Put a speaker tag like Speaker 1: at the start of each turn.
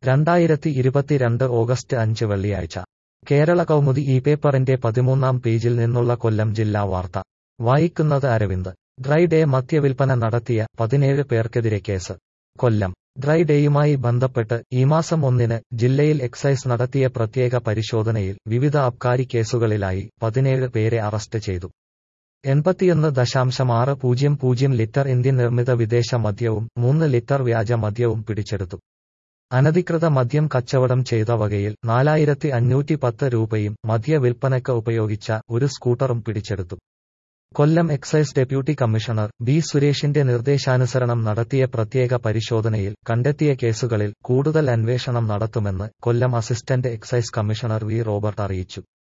Speaker 1: രണ്ടായിരത്തി ഇരുപത്തിരണ്ട് ഓഗസ്റ്റ് അഞ്ച് വെള്ളിയാഴ്ച കേരള കൗമുദി ഈ പേപ്പറിന്റെ പതിമൂന്നാം പേജിൽ നിന്നുള്ള കൊല്ലം ജില്ലാ വാർത്ത വായിക്കുന്നത് അരവിന്ദ് ഡ്രൈ ഡേ മദ്യവിൽപ്പന നടത്തിയ പതിനേഴ് പേർക്കെതിരെ കേസ് കൊല്ലം ഡ്രൈ ഡേയുമായി ബന്ധപ്പെട്ട് ഈ മാസം ഒന്നിന് ജില്ലയിൽ എക്സൈസ് നടത്തിയ പ്രത്യേക പരിശോധനയിൽ വിവിധ അബ്കാരി കേസുകളിലായി പതിനേഴ് പേരെ അറസ്റ്റ് ചെയ്തു എൺപത്തിയൊന്ന് ദശാംശം ആറ് പൂജ്യം പൂജ്യം ലിറ്റർ ഇന്ത്യൻ നിർമ്മിത വിദേശ മദ്യവും മൂന്ന് ലിറ്റർ വ്യാജ മദ്യവും പിടിച്ചെടുത്തു അനധികൃത മദ്യം കച്ചവടം ചെയ്ത വകയിൽ നാലായിരത്തി അഞ്ഞൂറ്റി പത്ത് രൂപയും മദ്യ വിൽപ്പനയ്ക്ക് ഉപയോഗിച്ച ഒരു സ്കൂട്ടറും പിടിച്ചെടുത്തു Kollam excise deputy commissioner B സുരേഷിന്റെ നിർദ്ദേശാനുസരണം നടത്തിയ പ്രത്യേക പരിശോധനയിൽ കണ്ടെത്തിയ കേസുകളിൽ കൂടുതൽ അന്വേഷണം നടത്തുമെന്ന് Kollam assistant excise commissioner V Robert അറിയിച്ചു